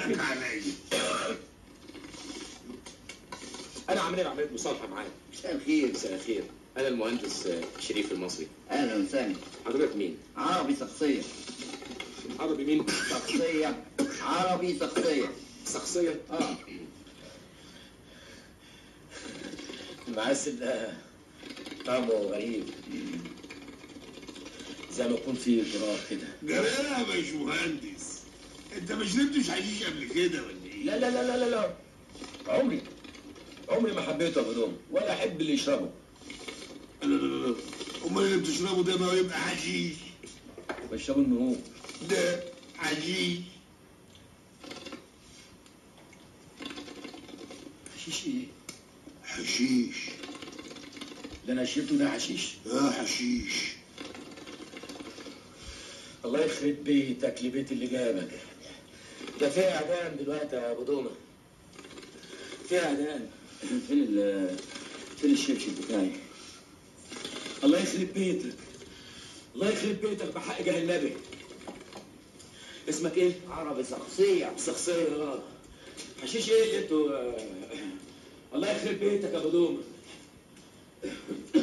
حقك عليا انا عامل عمليه مصالحه معاك مساء الخير مساء الخير انا المهندس آه، شريف المصري اهلا وسهلا حضرتك مين عربي شخصية عربي مين شخصية عربي شخصية شخصيا اه المعسل ده طعمه غريب زي ما يكون فيه جرار كده جرايه يا باشمهندس انت ما شربتش حشيش قبل كده ولا ايه؟ لا لا لا لا لا لا عمري عمري ما حبيته ابدا ولا احب اللي يشربه لا لا لا لا امال اللي بتشربه ده ما هو يبقى حشيش بشربه من هو ده حشيش حشيش ايه حشيش ده انا شربته ده حشيش اه حشيش الله يخرب بيتك لبيت اللي جابك ده فيها اعدام دلوقتي يا ابو دومه فيها اعدام فين ال فين الشبشب بتاعي الله يخرب بيتك الله يخرب بيتك بحق جاه النبي اسمك ايه؟ عربي شخصية شخصية اه حشيش ايه اللي انتوا آه، الله يخرب بيتك يا ابو دومه